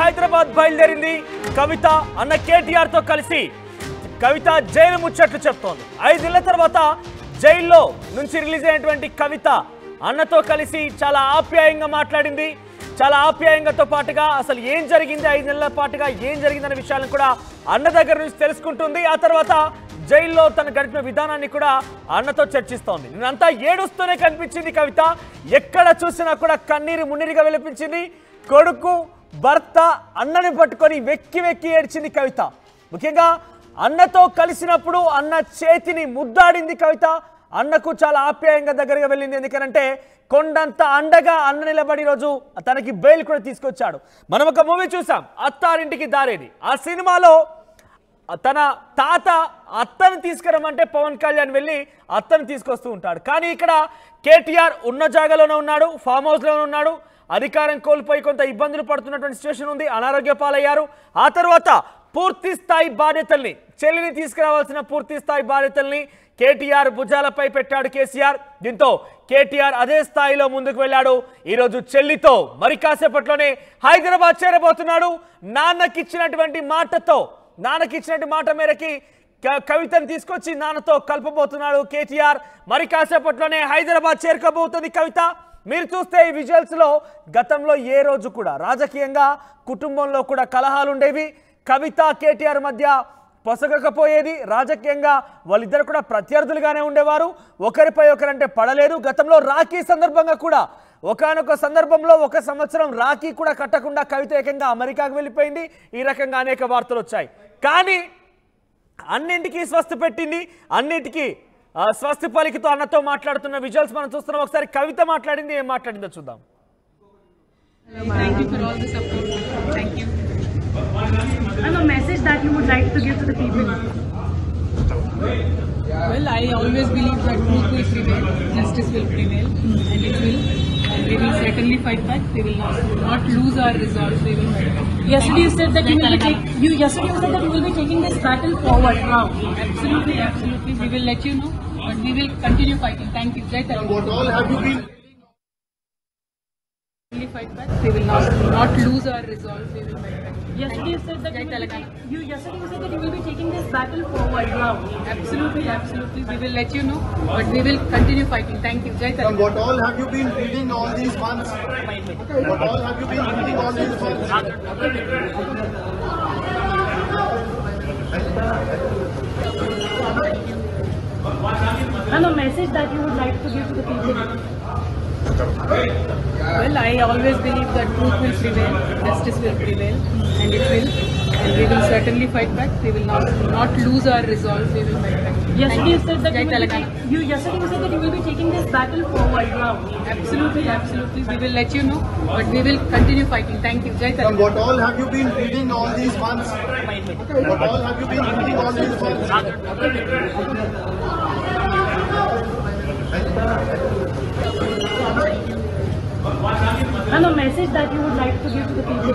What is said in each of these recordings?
హైదరాబాద్ బయలుదేరింది కవిత అన్న కేటీఆర్ తో కలిసి కవిత జైలు ముచ్చట్లు చెప్తోంది ఐదేళ్ల తర్వాత జైల్లో నుంచి రిలీజ్ అయినటువంటి కవిత అన్నతో కలిసి చాలా ఆప్యాయంగా మాట్లాడింది చాలా ఆప్యాయంగాతో పాటుగా అసలు ఏం జరిగింది ఐదు నెలల పాటుగా ఏం జరిగిందనే విషయాలను కూడా అన్న దగ్గర నుంచి తెలుసుకుంటుంది ఆ తర్వాత జైల్లో తను గడిపిన విధానాన్ని కూడా అన్నతో చర్చిస్తోంది నేనంతా ఏడుస్తూనే కనిపించింది కవిత ఎక్కడ చూసినా కూడా కన్నీరు మున్నీరుగా విలపించింది కొడుకు భర్త అన్నని పట్టుకొని వెక్కి వెక్కి ఏడ్చింది కవిత ముఖ్యంగా అన్నతో కలిసినప్పుడు అన్న చేతిని ముద్దాడింది కవిత అన్నకు చాలా ఆప్యాయంగా దగ్గరగా వెళ్ళింది ఎందుకనంటే కొండంత అండగా అన్న నిలబడి రోజు తనకి బెయిల్ కూడా తీసుకొచ్చాడు మనం ఒక మూవీ చూసాం అత్తారింటికి దారేది ఆ సినిమాలో తన తాత అత్తని తీసుకురమ్మంటే పవన్ కళ్యాణ్ వెళ్ళి అత్తని తీసుకొస్తూ ఉంటాడు కానీ ఇక్కడ కేటీఆర్ ఉన్న జాగాలోనే ఉన్నాడు ఫామ్ హౌస్లోనే ఉన్నాడు అధికారం కోల్పోయి కొంత ఇబ్బందులు పడుతున్నటువంటి సిచ్యువేషన్ ఉంది అనారోగ్య పాలయ్యారు ఆ తర్వాత పూర్తి స్థాయి బాధ్యతల్ని చెల్లిని తీసుకురావాల్సిన పూర్తి స్థాయి బాధ్యతల్ని కేటీఆర్ భుజాలపై పెట్టాడు కేసీఆర్ దీంతో కేటీఆర్ అదే స్థాయిలో ముందుకు వెళ్ళాడు ఈరోజు చెల్లితో మరి కాసేపట్లోనే హైదరాబాద్ చేరబోతున్నాడు నాన్నకిచ్చినటువంటి మాటతో నాన్నకిచ్చినటువంటి మాట మేరకి క- కవితను తీసుకొచ్చి నాన్నతో కలపబోతున్నాడు కేటీఆర్ మరి కాసేపట్లోనే హైదరాబాద్ చేరుకోబోతుంది కవిత మీరు చూస్తే ఈ విజువల్స్ లో గతంలో ఏ రోజు కూడా రాజకీయంగా కుటుంబంలో కూడా కలహాలు ఉండేవి కవిత కేటీఆర్ మధ్య పొసగకపోయేది రాజకీయంగా వాళ్ళిద్దరు కూడా ప్రత్యర్థులుగానే ఉండేవారు ఒకరిపై ఒకరంటే పడలేదు గతంలో రాఖీ సందర్భంగా కూడా ఒకానొక సందర్భంలో ఒక సంవత్సరం రాఖీ కూడా కట్టకుండా కవిత ఏకంగా అమెరికాకు వెళ్ళిపోయింది ఈ రకంగా అనేక వార్తలు వచ్చాయి కానీ అన్నింటికీ స్వస్తి పెట్టింది అన్నిటికీ ఆ, స్వస్తి పలికితో అన్నతో మాట్లాడుతున్న విజువల్స్ మనం చూస్తున్నాం ఒకసారి కవిత మాట్లాడింది ఏం మాట్లాడిందో చూద్దాం Thank you for all the support. Thank you. And a message that you would like to give to the people. Well, I always believe that truth will prevail, justice will prevail, and it will. And we will certainly fight back. We will not, not lose our resolve. We will fight back. Yesterday you said that you will be take, you yesterday you said that you will be taking this battle forward now. Absolutely, absolutely. We will let you know, but we will continue fighting. Thank you. Jai Telangana. What all have you been Certainly fight back. We will not, not lose our resolve. We will fight back. Yesterday you said that Jai you will, be Telangana. take, you yesterday you said that you will be taking this battle forward now. Absolutely, absolutely. We will let you know, but we will continue fighting. Thank you. Jai and Telangana. what all have you been reading all these months? What all have you been reading all these months? And a message that you would like to give to the people. Well, I always believe that truth will prevail, justice will prevail, and it will. And we will certainly fight back. We will not, not lose our resolve. We will fight back. Yesterday you said that Jai you will, be Telangana. take, you yesterday you said that you will be taking this battle forward now. Absolutely, absolutely. We will let you know, but we will continue fighting. Thank you. Jai And Telangana. what all have you been reading all these months? What all have you been reading all these months? And a message that you would like to give to the people.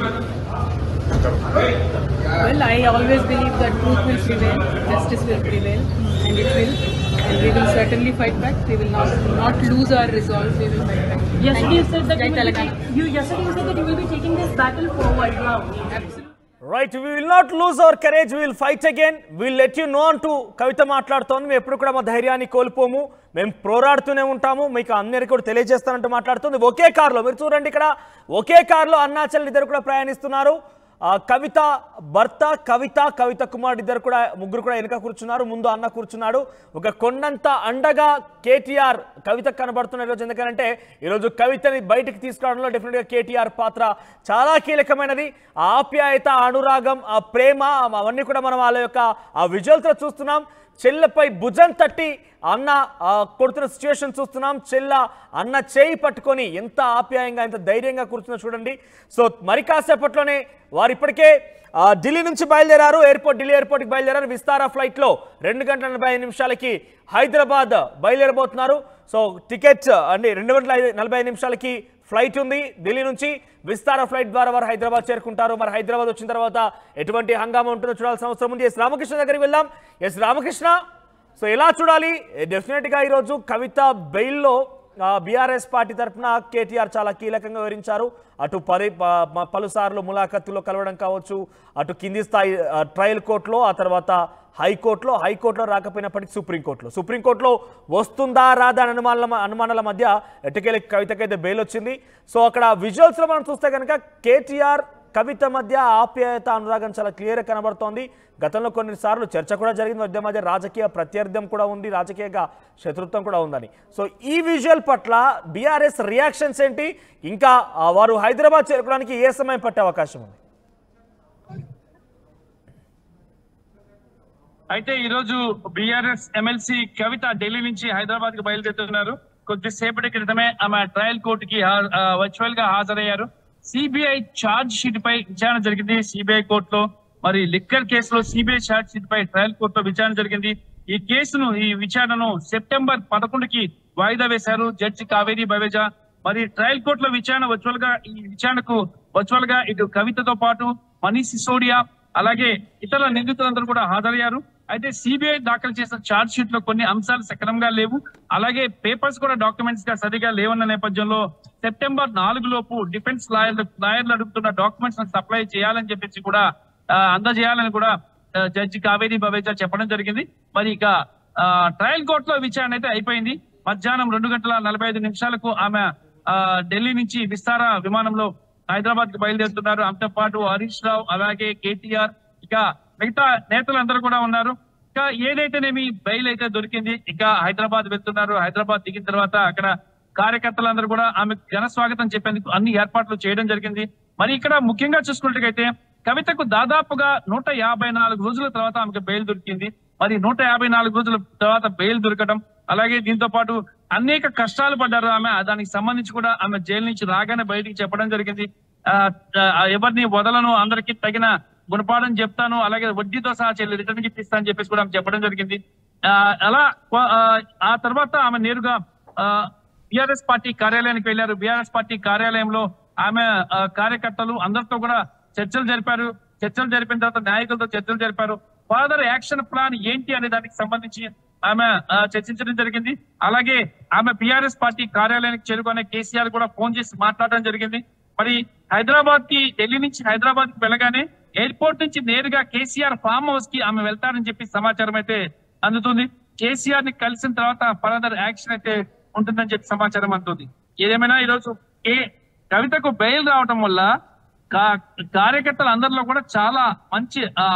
Well, I always believe that truth will prevail, justice will prevail, and it will. And we will certainly fight back. We will not, not lose our resolve. We will fight back. Yesterday you said that Jai you will, be Telangana. take, you yesterday you said that you will be taking this battle forward now. Absolutely. Right we will not lose our courage will fight again will let you know అంటూ కవిత మాట్లాడుతోంది మేము ఎప్పుడు కూడా మా ధైర్యాన్ని కోల్పోము మేము పోరాడుతూనే ఉంటాము మీకు అందరికీ కూడా తెలియజేస్తానంటూ మాట్లాడుతుంది ఒకే కారులో మీరు చూడండి ఇక్కడ ఒకే కారులో అన్నాచల్ ఇద్దరు కూడా ప్రయాణిస్తున్నారు ఆ, కవిత భర్త కవిత కవిత కుమార్ ఇద్దరు కూడా ముగ్గురు కూడా వెనుక కూర్చున్నారు ముందు అన్న కూర్చున్నాడు ఒక కొండంత అండగా కేటీఆర్ కవిత కనబడుతున్న ఈరోజు ఎందుకంటే ఈరోజు కవితని బయటికి తీసుకురావడంలో డెఫినెట్గా కేటీఆర్ పాత్ర చాలా కీలకమైనది ఆ ఆప్యాయత ఆ అనురాగం ఆ ప్రేమ అవన్నీ కూడా మనం వాళ్ళ యొక్క ఆ విజువల్స్లో చూస్తున్నాం చెల్లెపై భుజం తట్టి అన్న ఆ, కొడుతున్న సిచ్యువేషన్ చూస్తున్నాం చెల్ల అన్న చేయి పట్టుకొని ఎంత ఆప్యాయంగా ఎంత ధైర్యంగా కూర్చున్నా చూడండి సో మరి కాసేపట్లోనే వారు ఇప్పటికే ఆ, ఢిల్లీ నుంచి బయలుదేరారు ఎయిర్పోర్ట్ ఢిల్లీ ఎయిర్పోర్ట్కి బయలుదేరారు విస్తారా ఫ్లైట్లో రెండు గంటల నలభై ఐదు నిమిషాలకి హైదరాబాద్ బయలుదేరబోతున్నారు సో టికెట్స్ అంటే రెండు గంటల ఐదు- నలభై ఐదు నిమిషాలకి ఫ్లైట్ ఉంది ఢిల్లీ నుంచి విస్తార ఫ్లైట్ ద్వారా వారు హైదరాబాద్ చేరుకుంటారు మరి హైదరాబాద్ వచ్చిన తర్వాత ఎటువంటి హంగామా ఉంటుందో చూడాల్సిన అవసరం ఉంది ఎస్ రామకృష్ణ దగ్గరికి వెళ్దాం ఎస్ రామకృష్ణ సో ఎలా చూడాలి డెఫినెట్గా ఈరోజు కవిత బెయిల్లో బీఆర్ఎస్ పార్టీ తరఫున కేటీఆర్ చాలా కీలకంగా వివరించారు అటు పరి ప- మ- పలుసార్లు ములాఖత్తులో కలవడం కావచ్చు అటు కింది స్థాయి ఆ, ట్రయల్ కోర్టులో ఆ తర్వాత హైకోర్టులో హైకోర్టులో రాకపోయినప్పటికీ సుప్రీంకోర్టులో సుప్రీంకోర్టులో వస్తుందా రాదా అని అనుమానాల అనుమానాల మధ్య ఎటుకెళ్ళి కవితకైతే బెయిల్ వచ్చింది సో అక్కడ విజువల్స్లో మనం చూస్తే కనుక కేటీఆర్ కవిత మధ్య ఆప్యాయత అనురాగం చాలా క్లియర్గా కనబడుతోంది గతంలో కొన్నిసార్లు చర్చ కూడా జరిగింది మధ్య మధ్య రాజకీయ ప్రత్యర్థం కూడా ఉంది రాజకీయంగా శత్రుత్వం కూడా ఉందని సో ఈ విజువల్ పట్ల బీఆర్ఎస్ రియాక్షన్స్ ఏంటి ఇంకా ఆ, వారు హైదరాబాద్ చేరుకోవడానికి ఏ సమయం పట్టే అవకాశం ఉంది అయితే ఈ రోజు బీఆర్ఎస్ ఎమ్మెల్సీ కవిత ఢిల్లీ నుంచి హైదరాబాద్ కి బయలుదేరుతున్నారు కొద్దిసేపటి క్రితమే ఆమె ట్రయల్ కోర్టుకి వర్చువల్ గా హాజరయ్యారు సిబిఐ ఛార్జ్ షీట్ పై విచారణ జరిగింది సిబిఐ కోర్టులో మరి లిక్కర్ కేసులో సిబిఐ ఛార్జ్ షీట్ పై ట్రయల్ కోర్టులో విచారణ జరిగింది ఈ కేసును ఈ విచారణను సెప్టెంబర్ పదకొండుకి వాయిదా వేశారు జడ్జి కావేరి బవేజా మరి ట్రయల్ కోర్టులో విచారణ వర్చువల్ గా ఈ విచారణకు వర్చువల్ గా ఇటు కవితతో పాటు మనీష్ సిసోడియా అలాగే ఇతర నిందితులందరూ కూడా హాజరయ్యారు అయితే సిబిఐ దాఖలు చేసిన ఛార్జ్ షీట్ లో కొన్ని అంశాలు సక్రమంగా లేవు అలాగే పేపర్స్ కూడా డాక్యుమెంట్స్ గా సరిగా లేవన్న నేపథ్యంలో సెప్టెంబర్ నాలుగు లోపు డిఫెన్స్ లాయర్లు లాయర్లు అడుగుతున్న డాక్యుమెంట్స్ సప్లై చేయాలని చెప్పేసి కూడా ఆ, అందజేయాలని కూడా ఆ, జడ్జి కావేరి బవేజా చెప్పడం జరిగింది మరి ఇక ఆ, ట్రయల్ కోర్టులో విచారణ అయితే అయిపోయింది మధ్యాహ్నం రెండు గంటల నలభై ఐదు నిమిషాలకు ఆమె ఆ, ఢిల్లీ నుంచి విస్తార విమానంలో హైదరాబాద్ కి బయలుదేరుతున్నారు ఆమెతో పాటు హరీష్ రావు అలాగే కేటీఆర్ ఇక మిగతా నేతలందరూ కూడా ఉన్నారు ఇక ఏదైతేనేమి బెయిల్ అయితే దొరికింది ఇక హైదరాబాద్ వెళ్తున్నారు హైదరాబాద్ దిగిన తర్వాత అక్కడ కార్యకర్తలందరూ కూడా ఆమె ఘన స్వాగతం చెప్పేందుకు అన్ని ఏర్పాట్లు చేయడం జరిగింది మరి ఇక్కడ ముఖ్యంగా చూసుకున్నట్టుగైతే కవితకు దాదాపుగా నూట యాభై నాలుగు రోజుల తర్వాత ఆమెకు బెయిల్ దొరికింది మరి నూట యాభై నాలుగు రోజుల తర్వాత బెయిల్ దొరకడం అలాగే దీంతో పాటు అనేక కష్టాలు పడ్డారు ఆమె దానికి సంబంధించి కూడా ఆమె జైలు నుంచి రాగానే బయటికి చెప్పడం జరిగింది ఆ, ఆ, ఎవరిని వదలను అందరికీ తగిన గుణపాఠం చెప్తాను అలాగే వడ్డీతో సహా చెల్లి రిటర్న్ గిఫ్ట్ ఇస్తాను అని చెప్పేసి కూడా ఆమె చెప్పడం జరిగింది ఆ, అలా ఆ, ఆ తర్వాత ఆమె నేరుగా బిఆర్ఎస్ పార్టీ కార్యాలయానికి వెళ్లారు బిఆర్ఎస్ పార్టీ కార్యాలయంలో ఆమె ఆ, కార్యకర్తలు అందరితో కూడా చర్చలు జరిపారు చర్చలు జరిపిన తర్వాత నాయకులతో చర్చలు జరిపారు ఫర్దర్ యాక్షన్ ప్లాన్ ఏంటి అనే దానికి సంబంధించి ఆమె ఆ, చర్చించడం జరిగింది అలాగే ఆమె బిఆర్ఎస్ పార్టీ కార్యాలయానికి చేరుకునే కేసీఆర్ కూడా ఫోన్ చేసి మాట్లాడడం జరిగింది మరి హైదరాబాద్ కి ఢిల్లీ నుంచి హైదరాబాద్ కి వెళ్ళగానే ఎయిర్పోర్ట్ నుంచి నేరుగా కేసీఆర్ ఫామ్ హౌస్ కి ఆమె వెళ్తారని చెప్పి సమాచారం అయితే అందుతుంది కేసీఆర్ ని కలిసిన తర్వాత ఫర్దర్ యాక్షన్ అయితే ఉంటుందని చెప్పి సమాచారం అందుతుంది ఏదేమైనా ఈరోజు ఏ కవితకు బెయిల్ రావటం వల్ల కా- కార్యకర్తలు అందరిలో కూడా చాలా మంచి ఆ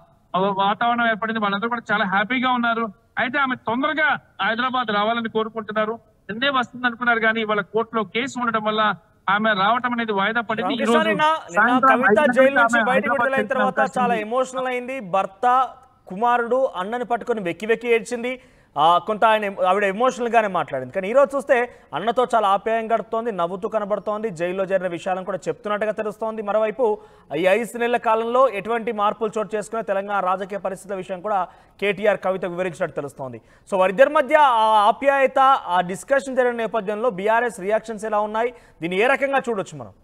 వాతావరణం ఏర్పడింది వాళ్ళందరూ కూడా చాలా హ్యాపీగా ఉన్నారు అయితే ఆమె తొందరగా హైదరాబాద్ రావాలని కోరుకుంటున్నారు నిన్నే వస్తుంది అనుకున్నారు కానీ వాళ్ళ కోర్టులో కేసు ఉండడం వల్ల ఆమె రావటం అనేది వాయిదా పడింది ఈ రామకృష్ణ రోజు నిన్న నిన్న సాయంత్రం కవిత ఐదు జైలు గంటలకు నుంచి ఆమె బయటకు హైదరాబాద్ విడుదలైన చేరుకునే తర్వాత అవకాశం చాలా ఉంది. ఎమోషనల్ అయింది భర్త కుమారుడు అన్నని పట్టుకొని వెక్కి వెక్కి ఏడ్చింది ఆ, కొంత ఆయన ఆవిడ ఎమోషనల్ గానే మాట్లాడింది కానీ ఈరోజు చూస్తే అన్నతో చాలా ఆప్యాయం గడుపుతోంది నవ్వుతూ కనబడుతోంది జైల్లో జరిగిన విషయాలను కూడా చెప్తున్నట్టుగా తెలుస్తోంది మరోవైపు ఈ ఐదు నెలల కాలంలో ఎటువంటి మార్పులు చోటు చేసుకునే తెలంగాణ రాజకీయ పరిస్థితుల విషయం కూడా కేటీఆర్ కవిత వివరించినట్టు తెలుస్తోంది సో వారిద్దరి మధ్య ఆ ఆప్యాయత ఆ డిస్కషన్ జరిగిన నేపథ్యంలో బీఆర్ఎస్ రియాక్షన్స్ ఎలా ఉన్నాయి దీన్ని ఏ రకంగా చూడొచ్చు మనం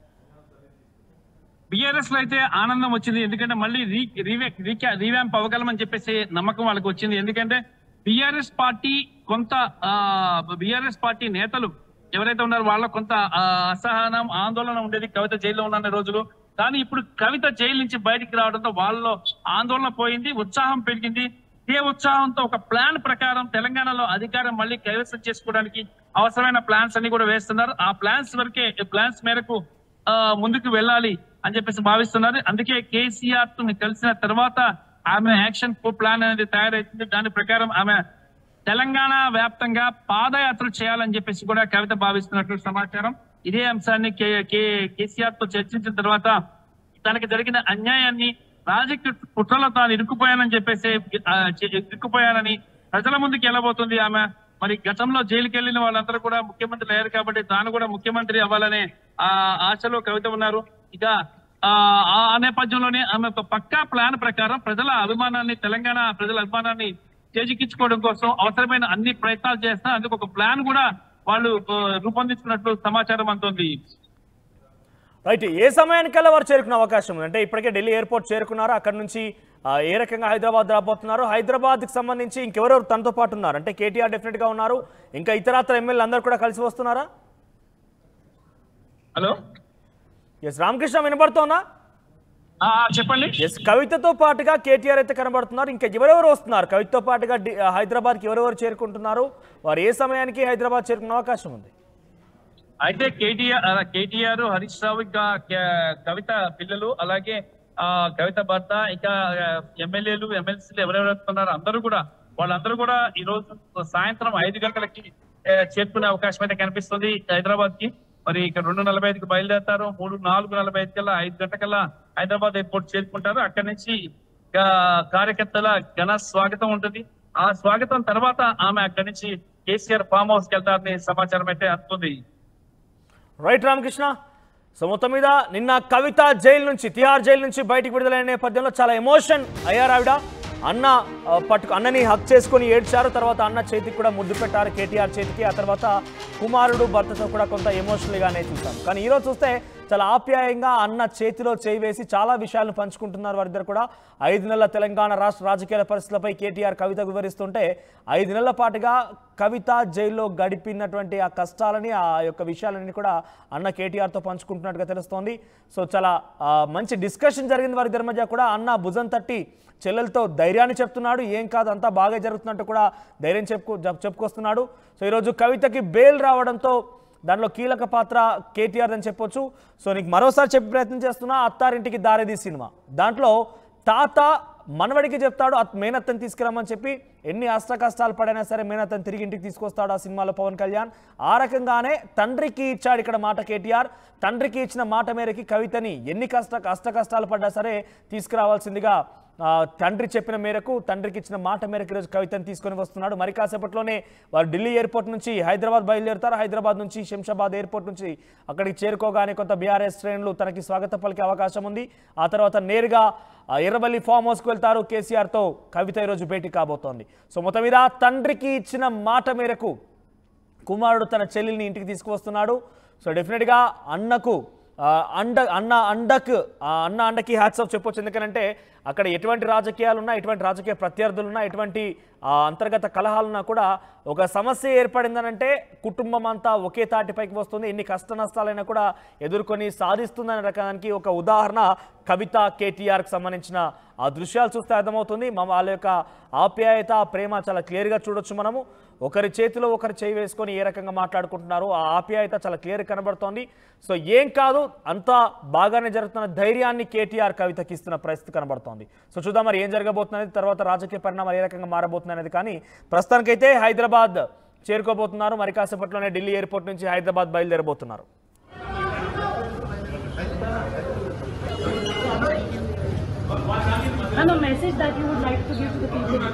బిఆర్ఎస్ లో అయితే ఆనందం వచ్చింది ఎందుకంటే మళ్ళీ రీ రీవే రీవ్యాంప్ అవ్వగలమని చెప్పేసి నమ్మకం వాళ్ళకి వచ్చింది ఎందుకంటే బిఆర్ఎస్ పార్టీ కొంత బిఆర్ఎస్ పార్టీ నేతలు ఎవరైతే ఉన్నారో వాళ్ళ కొంత ఆ, అసహనం ఆందోళన ఉండేది కవిత జైల్లో ఉన్న రోజులు కానీ ఇప్పుడు కవిత జైలు నుంచి బయటికి రావడంతో వాళ్ళలో ఆందోళన పోయింది ఉత్సాహం పెరిగింది ఇదే ఉత్సాహంతో ఒక ప్లాన్ ప్రకారం తెలంగాణలో అధికారం మళ్ళీ కైవసం చేసుకోవడానికి అవసరమైన ప్లాన్స్ అన్ని కూడా వేస్తున్నారు ఆ ప్లాన్స్ వరకే ప్లాన్స్ మేరకు ఆ, ముందుకు వెళ్ళాలి అని చెప్పేసి భావిస్తున్నారు అందుకే కేసీఆర్ తో కలిసిన తర్వాత ఆమె యాక్షన్ ప్లాన్ అనేది తయారైతుంది దాని ప్రకారం ఆమె తెలంగాణ వ్యాప్తంగా పాదయాత్ర చేయాలని చెప్పేసి కూడా కవిత భావిస్తున్నట్లు సమాచారం ఇదే అంశాన్ని కే- కే- కేసీఆర్ తో చర్చించిన తర్వాత తనకి జరిగిన అన్యాయాన్ని రాజకీయ కుట్రలో తాను ఇరుక్కుపోయానని చెప్పేసి ఆ, చె- ఇరుక్కుపోయానని ప్రజల ముందుకు వెళ్ళబోతుంది ఆమె మరి గతంలో జైలుకి వెళ్ళిన వాళ్ళందరూ కూడా ముఖ్యమంత్రి అయ్యారు కాబట్టి తాను కూడా ముఖ్యమంత్రి అవ్వాలనే ఆ ఆశలో కవిత ఉన్నారు ఇక ఆ ఆ నేపథ్యంలోనే ఆమె ఒక పక్కా ప్లాన్ ప్రకారం ప్రజల అభిమానాన్ని తెలంగాణ ప్రజల అభిమానాన్ని చేజిక్కించుకోవడం కోసం అవసరమైన అన్ని ప్రయత్నాలు చేస్తా అందుకు ఒక ప్లాన్ కూడా వాళ్ళు ఆ, రూపొందించుకున్నట్లు సమాచారం అందుతుంది రైట్ ఏ సమయానికల్లా వారు చేరుకునే అవకాశం ఉంది అంటే ఇప్పటికే ఢిల్లీ ఎయిర్పోర్ట్ చేరుకున్నారు అక్కడ నుంచి ఆ, ఏ రకంగా హైదరాబాద్ రాబోతున్నారు హైదరాబాద్కి సంబంధించి ఇంకెవరెవరు తనతో పాటు ఉన్నారు అంటే కేటీఆర్ డెఫినెట్గా ఉన్నారు ఇంకా ఇతరత్ర ఎమ్మెల్యేలు అందరూ కూడా కలిసి వస్తున్నారా హలో ఎస్ రామకృష్ణ వినబడుతోందా ఆ, ఆ, చెప్పండి ఎస్ కవితతో పాటుగా కేటీఆర్ అయితే కనబడుతున్నారు ఇంకా ఎవరెవరు వస్తున్నారు కవితతో పాటుగా డి- హైదరాబాద్కి ఎవరెవరు చేరుకుంటున్నారు వారు ఏ సమయానికి హైదరాబాద్ చేరుకునే అవకాశం ఉంది అయితే కేటీఆర్ ఆ, కేటీఆర్ హరీష్ రావు ఇంకా కే- కవిత పిల్లలు అలాగే ఆ కవిత భర్త ఇంకా ఆ, ఎమ్మెల్యేలు ఎమ్మెల్సీలు ఎవరెవరు వస్తున్నారో అందరూ కూడా వాళ్ళందరూ కూడా ఈ రోజు సాయంత్రం ఐదు గంటలకి ఆ, చేరుకునే అవకాశం అయితే కనిపిస్తుంది హైదరాబాద్ కి మరి ఇక్కడ రెండు నలభై ఐదుకి బయలుదేరతారు మూడు నాలుగు నలభై ఐదు కల్లా ఐదు గంటకల్లా హైదరాబాద్ ఎయిర్పోర్ట్ చేరుకుంటారు అక్కడి నుంచి ఆ, కార్యకర్తల ఘన స్వాగతం ఉంటుంది ఆ స్వాగతం తర్వాత ఆమె అక్కడి నుంచి కేసీఆర్ ఫామ్ హౌస్ కి వెళ్తారని సమాచారం అయితే అందుతుంది రైట్ రామకృష్ణ సో మొత్తం మీద నిన్న కవిత జైలు నుంచి తిహార్ జైలు నుంచి బయటికి విడుదలైన నేపథ్యంలో చాలా ఎమోషన్ అయ్యారు ఆవిడ అన్న ఆ, పట్టుకు అన్నని హక్ చేసుకొని ఏడ్చారు తర్వాత అన్న చేతికి కూడా ముద్దు పెట్టారు కేటీఆర్ చేతికి ఆ తర్వాత కుమారుడు భర్తతో కూడా కొంత ఎమోషనల్గానే చూసాం కానీ ఈరోజు చూస్తే చాలా ఆప్యాయంగా అన్న చేతిలో చేయి వేసి చాలా విషయాలను పంచుకుంటున్నారు వారిద్దరు కూడా ఐదు నెలల తెలంగాణ రాష్ట్ర రాజకీయాల పరిస్థితులపై కేటీఆర్ కవిత వివరిస్తుంటే ఐదు నెలల పాటుగా కవిత జైల్లో గడిపినటువంటి ఆ కష్టాలని ఆ యొక్క విషయాలన్నీ కూడా అన్న కేటీఆర్తో పంచుకుంటున్నట్టుగా తెలుస్తోంది సో చాలా ఆ, మంచి డిస్కషన్ జరిగింది వారిద్దరి మధ్య కూడా అన్న భుజం తట్టి చెల్లెలతో ధైర్యాన్ని చెప్తున్నాడు ఏం కాదు అంతా బాగా జరుగుతున్నట్టు కూడా ధైర్యం చెప్పుకో చెప్- చెప్పుకొస్తున్నాడు సో ఈరోజు కవితకి బెయిల్ రావడంతో దానిలో కీలక పాత్ర కేటీఆర్ అని చెప్పొచ్చు సో నీకు మరోసారి చెప్పే ప్రయత్నం చేస్తున్నా అత్తారింటికి దారేది సినిమా దాంట్లో తాత మనవడికి చెప్తాడు అత్ మేనత్తని తీసుకురమ్మని చెప్పి ఎన్ని అష్ట కష్టాలు పడైనా సరే మేనత్తని తిరిగి ఇంటికి తీసుకొస్తాడు ఆ సినిమాలో పవన్ కళ్యాణ్ ఆ రకంగానే తండ్రికి ఇచ్చాడు ఇక్కడ మాట కేటీఆర్ తండ్రికి ఇచ్చిన మాట మేరకి కవితని ఎన్ని కష్ట అష్ట కష్టాలు పడ్డా సరే తీసుకురావాల్సిందిగా ఆ, తండ్రి చెప్పిన మేరకు తండ్రికి ఇచ్చిన మాట మేరకు ఈరోజు కవితను తీసుకొని వస్తున్నాడు మరి కాసేపట్లోనే వారు ఢిల్లీ ఎయిర్పోర్ట్ నుంచి హైదరాబాద్ బయలుదేరుతారు హైదరాబాద్ నుంచి శంషాబాద్ ఎయిర్పోర్ట్ నుంచి అక్కడికి చేరుకోగానే కొంత బీఆర్ఎస్ ట్రైన్లు తనకి స్వాగతం పలికే అవకాశం ఉంది ఆ తర్వాత నేరుగా ఆ, ఎర్రబల్లి ఫామ్ హౌస్కి వెళ్తారు కేసీఆర్తో కవిత ఈరోజు భేటీ కాబోతోంది సో మొత్తం మీద తండ్రికి ఇచ్చిన మాట మేరకు కుమారుడు తన చెల్లెల్ని ఇంటికి తీసుకువస్తున్నాడు సో డెఫినెట్గా అన్నకు ఆ, అండ అన్న అండకు ఆ, అన్న అండకి హ్యాట్స్ ఆఫ్ చెప్పొచ్చు ఎందుకంటే అక్కడ ఎటువంటి రాజకీయాలు ఉన్నా ఎటువంటి రాజకీయ ప్రత్యర్థులు ఉన్నా ఎటువంటి ఆ, అంతర్గత కలహాలున్నా కూడా ఒక సమస్య ఏర్పడిందనంటే కుటుంబం అంతా ఒకే తాటిపైకి వస్తుంది ఎన్ని కష్ట నష్టాలైనా కూడా ఎదుర్కొని సాధిస్తుందనే రకానికి ఒక ఉదాహరణ కవిత కేటీఆర్కి సంబంధించిన ఆ దృశ్యాలు చూస్తే అర్థమవుతుంది మా వాళ్ళ యొక్క ఆప్యాయత ప్రేమ చాలా క్లియర్గా చూడొచ్చు మనము ఒకరి చేతిలో ఒకరు చేయి వేసుకొని ఏ రకంగా మాట్లాడుకుంటున్నారు ఆ ఆప్యాయత చాలా క్లియర్ కనబడుతోంది సో ఏం కాదు అంతా బాగానే జరుగుతున్న ధైర్యాన్ని కేటీఆర్ కవితకి ఇస్తున్న పరిస్థితి కనబడుతోంది సో చూద్దాం మరి ఏం జరగబోతున్నది తర్వాత రాజకీయ పరిణామాలు ఏ రకంగా మారబోతున్నాయి అనేది కానీ ప్రస్తుతానికైతే హైదరాబాద్ చేరుకోబోతున్నారు మరి కాసేపట్లోనే ఢిల్లీ ఎయిర్పోర్ట్ నుంచి Hyderabad బయలుదేరబోతున్నారు And a message that you would like to give to the people.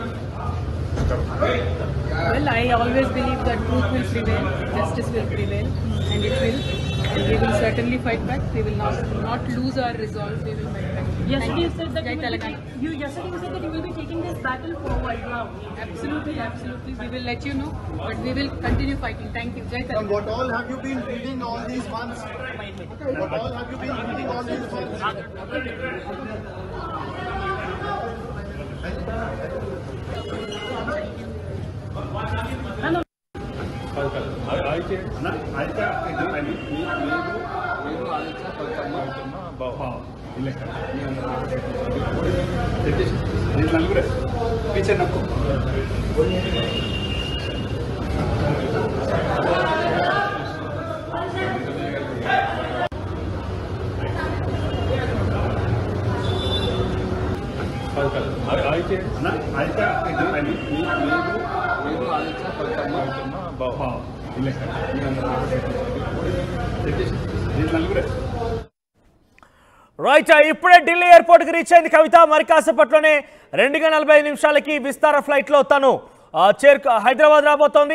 Well, I always believe that truth will prevail, justice will prevail, and it will. And we will certainly fight back. We will not, not lose our resolve. We will fight back. Yesterday you said that Jai you will, be, Telangana. you yesterday you said that you will be taking this battle forward now. Absolutely, absolutely. We will let you know, but we will continue fighting. Thank you. Jai And Telangana. what all have you been reading all these months? What all have you been reading all these months? And a पीछे नको నలుగురే right ఇప్పుడే ఢిల్లీ ఎయిర్పోర్ట్కి reach అయింది కవిత మరి కాసేపట్లోనే రెండుగా నలభై ఐదు నిమిషాలకి విస్తార ఫ్లైట్లో తను ఆ, చేరుకు హైదరాబాద్ రాబోతోంది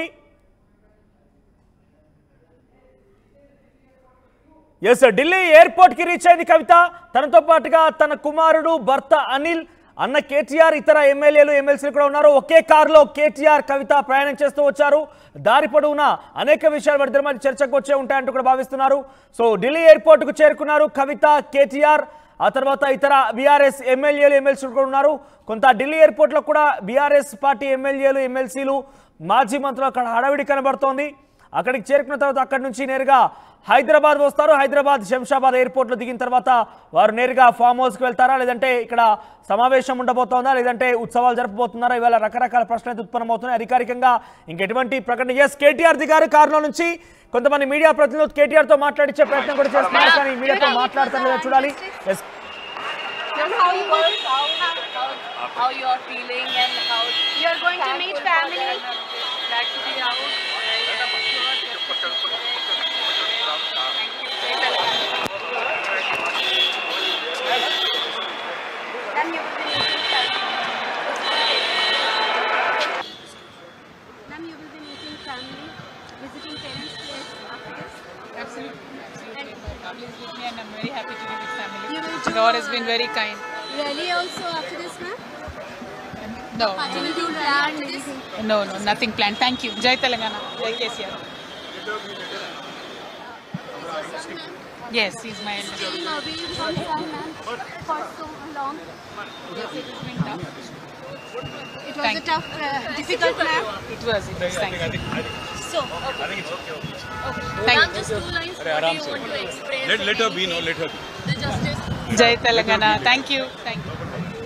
ఎస్ ఢిల్లీ ఎయిర్పోర్ట్కి రీచ్ అయింది కవిత తనతో పాటుగా తన కుమారుడు భర్త అనిల్ అన్న కేటీఆర్ ఇతర ఎమ్మెల్యేలు ఎమ్మెల్సీలు కూడా ఉన్నారు ఒకే కారులో కేటీఆర్ కవిత ప్రయాణం చేస్తూ వచ్చారు దారి పొడవునా అనేక విషయాలు వారి మధ్య చర్చకు వచ్చే ఉంటాయంటూ కూడా భావిస్తున్నారు సో ఢిల్లీ ఎయిర్పోర్ట్కు చేరుకున్నారు కవిత కేటీఆర్ ఆ తర్వాత ఇతర బీఆర్ఎస్ ఎమ్మెల్యేలు ఎమ్మెల్సీలు కూడా ఉన్నారు కొంత ఢిల్లీ ఎయిర్పోర్ట్లో కూడా బీఆర్ఎస్ పార్టీ ఎమ్మెల్యేలు ఎమ్మెల్సీలు మాజీ మంత్రులు అక్కడ హడావిడి కనబడుతోంది అక్కడికి చేరుకున్న తర్వాత అక్కడి నుంచి నేరుగా హైదరాబాద్ వస్తారు హైదరాబాద్ శంషాబాద్ ఎయిర్పోర్ట్లో దిగిన తర్వాత వారు నేరుగా ఫామ్ హౌస్కి వెళ్తారా లేదంటే ఇక్కడ సమావేశం ఉండబోతోందా లేదంటే ఉత్సవాలు జరపబోతున్నారా ఇవాళ రకరకాల ప్రశ్నలు అయితే ఉత్పన్నమవుతున్నాయి అధికారికంగా ఇంకెటువంటి ప్రకటన ఎస్ కేటీఆర్ దిగారు కారులో నుంచి కొంతమంది మీడియా ప్రతినిధులు కేటీఆర్తో మాట్లాడించే ప్రయత్నం కూడా చేస్తున్నారు కానీ మీడియాతో మాట్లాడతారు లేదా చూడాలి yes Tell how you work, how, how, how you are feeling and how you are going to meet family. Glad to be out. Then you will be meeting family. Ma'am, you will be meeting family, visiting parents place after this. Absolutely. Absolutely. My family is with me and I'm very happy to be with family. You will God do, has been very kind. Really also after this, ma'am? No, You will do rally after this? no, no, nothing planned. Thank you. Jai Telangana. Jai KCR. Yes, he's my elder. Staying away from son, ma'am, for so long. Yes, it has been tough. It was Thank a tough, uh, difficult, ma'am. It was, it was. Thank you. So, okay. Thank Ma'am, just two lines. What do you want to express? Let, let her be, no, let her be. The justice. Jai Telangana. Thank you. Thank you.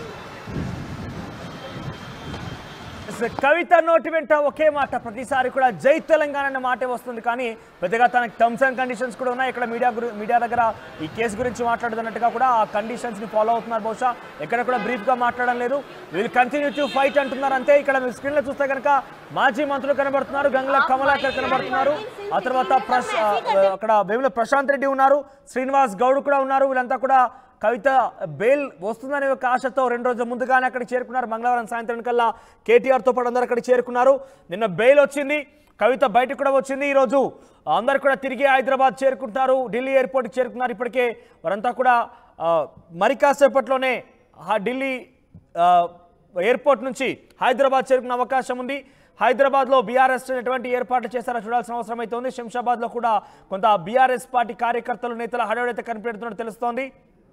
Kavitha నోటి వెంట ఒకే మాట ప్రతిసారి కూడా జై తెలంగాణ అనే మాటే వస్తుంది కానీ పెద్దగా తనకి టర్మ్స్ అండ్ కండిషన్స్ కూడా ఉన్నాయి ఇక్కడ మీడియా గురి మీడియా దగ్గర ఈ కేసు గురించి మాట్లాడుతున్నట్టుగా కూడా ఆ కండిషన్స్ని ఫాలో అవుతున్నారు బహుశా ఎక్కడ కూడా బ్రీఫ్గా మాట్లాడడం లేదు వీళ్ళు కంటిన్యూ టు ఫైట్ అంటున్నారు అంతే ఇక్కడ మీరు స్క్రీన్లో చూస్తే కనుక మాజీ మంత్రులు కనబడుతున్నారు గంగుల కమలాకర్ కనబడుతున్నారు ఆ తర్వాత ప్రశ్ ఆ, అక్కడ వేముల ప్రశాంత్ రెడ్డి ఉన్నారు శ్రీనివాస్ గౌడ్ కూడా ఉన్నారు వీళ్ళంతా కూడా కవిత బెయిల్ వస్తుందనే ఒక ఆశతో రెండు రోజుల ముందుగానే అక్కడికి చేరుకున్నారు మంగళవారం సాయంత్రం కల్లా కేటీఆర్తో పాటు అందరూ అక్కడికి చేరుకున్నారు నిన్న బెయిల్ వచ్చింది కవిత బయటకు కూడా వచ్చింది ఈరోజు అందరు కూడా తిరిగి హైదరాబాద్ చేరుకుంటున్నారు ఢిల్లీ ఎయిర్పోర్ట్కి చేరుకున్నారు ఇప్పటికే వారంతా కూడా ఆ, మరి కాసేపట్లోనే ఆ ఢిల్లీ ఆ, ఎయిర్పోర్ట్ నుంచి హైదరాబాద్ చేరుకునే అవకాశం ఉంది హైదరాబాద్లో బీఆర్ఎస్ ఎటువంటి ఏర్పాట్లు చేశారో చూడాల్సిన అవసరం అయితే ఉంది శంషాబాద్లో కూడా కొంత బీఆర్ఎస్ పార్టీ కార్యకర్తలు నేతల హడావిడైతే కనిపెడుతున్నట్టు తెలుస్తోంది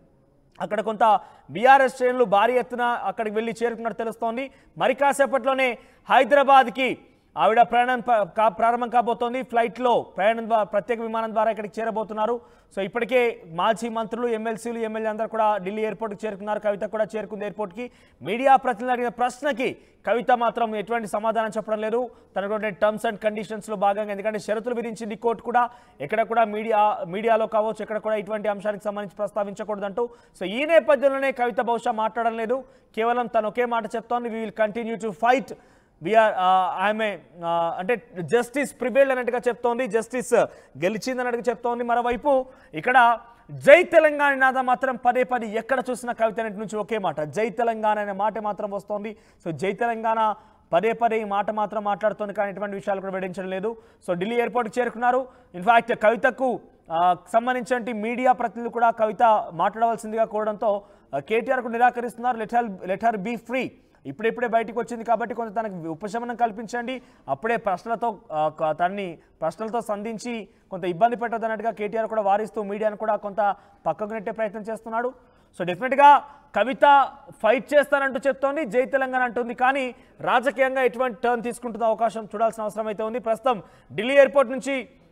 అక్కడ కొంత బీఆర్ఎస్ శ్రేణులు భారీ ఎత్తున అక్కడికి వెళ్ళి చేరుకున్నట్టు తెలుస్తోంది మరి కాసేపట్లోనే హైదరాబాద్కి ఆవిడ ప్రయాణం ప- కా- ప్రారంభం కాబోతోంది ఫ్లైట్లో ప్రయాణం ద్వారా ప్రత్యేక విమానం ద్వారా ఇక్కడికి చేరబోతున్నారు సో ఇప్పటికే మాజీ మంత్రులు ఎమ్మెల్సీలు ఎమ్మెల్యే అందరూ కూడా ఢిల్లీ ఎయిర్పోర్ట్కి చేరుకున్నారు కవిత కూడా చేరుకుంది ఎయిర్పోర్ట్కి మీడియా ప్రతినిధులు అడిగిన ప్రశ్నకి కవిత మాత్రం ఎటువంటి సమాధానం చెప్పడం లేదు తనటువంటి టర్మ్స్ అండ్ కండిషన్స్లో భాగంగా ఎందుకంటే షరతులు విధించింది కోర్టు కూడా ఎక్కడ కూడా మీడియా మీడియాలో కావచ్చు ఎక్కడ కూడా ఇటువంటి అంశానికి సంబంధించి ప్రస్తావించకూడదంటూ సో ఈ నేపథ్యంలోనే కవిత బహుశా మాట్లాడడం లేదు కేవలం తను ఒకే మాట చెప్తోంది we will continue to fight we are ఆమె ఆ, అంటే జస్టిస్ ప్రివేల్డ్ అన్నట్టుగా చెప్తోంది జస్టిస్ గెలిచింది అన్నట్టుగా చెప్తోంది మరోవైపు ఇక్కడ జై తెలంగాణ నాద మాత్రం పదే పదే ఎక్కడ చూసిన కవిత అన్నిటి నుంచి ఒకే మాట జై తెలంగాణ అనే మాట మాత్రం వస్తోంది సో జై తెలంగాణ పదే పదే ఈ మాట మాత్రం మాట్లాడుతోంది కానీ ఎటువంటి విషయాలు కూడా వెడించడం లేదు సో ఢిల్లీ ఎయిర్పోర్ట్కి చేరుకున్నారు ఇన్ఫాక్ట్ కవితకు ఆ, సంబంధించిన మీడియా ప్రతినిధులు కూడా కవిత మాట్లాడవలసిందిగా కోరడంతో కేటీఆర్ కు నిరాకరిస్తున్నారు let her let her be free ఇప్పుడిప్పుడే బయటికి వచ్చింది కాబట్టి కొంత తనకు ఉపశమనం కల్పించండి అప్పుడే ప్రశ్నలతో ఆ, క- తనని ప్రశ్నలతో సంధించి కొంత ఇబ్బంది పెట్టదు అన్నట్టుగా కేటీఆర్ కూడా వారిస్తూ మీడియాను కూడా కొంత పక్కకు నెట్టే ప్రయత్నం చేస్తున్నాడు సో డెఫినెట్గా కవిత ఫైట్ చేస్తానంటూ చెప్తోంది జై తెలంగాణ అంటుంది కానీ రాజకీయంగా ఎటువంటి టర్న్ తీసుకుంటుందో అవకాశం చూడాల్సిన అవసరం అయితే ఉంది ప్రస్తుతం ఢిల్లీ ఎయిర్పోర్ట్ నుంచి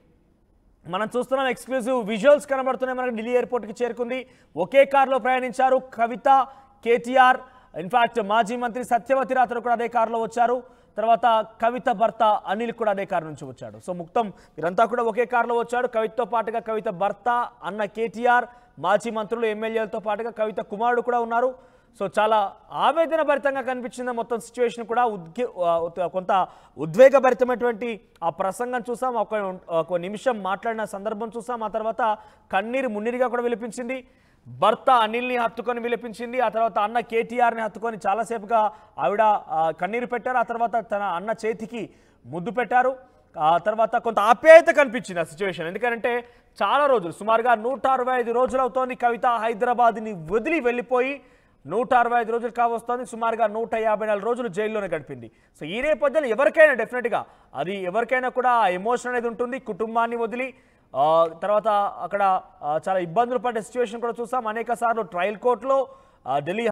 మనం చూస్తున్నాం ఎక్స్క్లూజివ్ విజువల్స్ కనబడుతున్నాయి మనకి ఢిల్లీ ఎయిర్పోర్ట్కి చేరుకుంది ఒకే కారులో ప్రయాణించారు కవిత కేటీఆర్ ఇన్ఫాక్ట్ మాజీ మంత్రి సత్యవతి రాత్రి కూడా అదే కారులో వచ్చారు తర్వాత కవిత భర్త అనిల్ కూడా అదే కారు నుంచి వచ్చాడు సో మొత్తం వీరంతా కూడా ఒకే కారులో వచ్చాడు కవితతో పాటుగా కవిత భర్త అన్న కేటీఆర్ మాజీ మంత్రులు ఎమ్మెల్యేలతో పాటుగా కవిత కుమారుడు కూడా ఉన్నారు సో చాలా ఆవేదన భరితంగా కనిపించిన మొత్తం సిచ్యువేషన్ కూడా ఉద్గే ఆ, ఉత్- కొంత ఉద్వేగభరితమైనటువంటి ఆ ప్రసంగం చూసాం ఒక ఒక నిమిషం మాట్లాడిన సందర్భం చూసాం ఆ తర్వాత కన్నీరు మున్నీరుగా కూడా విలిపించింది భర్త అనిల్ని హత్తుకొని విలిపించింది ఆ తర్వాత అన్న కేటీఆర్ని హత్తుకొని చాలాసేపుగా ఆవిడ ఆ, కన్నీరు పెట్టారు ఆ తర్వాత తన అన్న చేతికి ముద్దు పెట్టారు ఆ తర్వాత కొంత ఆప్యాయత కనిపించింది ఆ సిచ్యువేషన్ ఎందుకంటే చాలా రోజులు సుమారుగా నూట అరవై ఐదు రోజులు అవుతోంది కవిత హైదరాబాద్ని వదిలి వెళ్ళిపోయి నూట అరవై ఐదు రోజులు కావస్తోంది సుమారుగా నూట యాభై నాలుగు రోజులు జైల్లోనే గడిపింది సో ఈ నేపథ్యంలో ఎవరికైనా డెఫినెట్గా అది ఎవరికైనా కూడా ఎమోషన్ అనేది ఉంటుంది కుటుంబాన్ని వదిలి ఆ, తర్వాత అక్కడ ఆ, చాలా ఇబ్బందులు పడ్డ సిచ్యువేషన్ కూడా చూసాం అనేక సార్లు ట్రయల్ కోర్టులో ఆ, ఢిల్లీ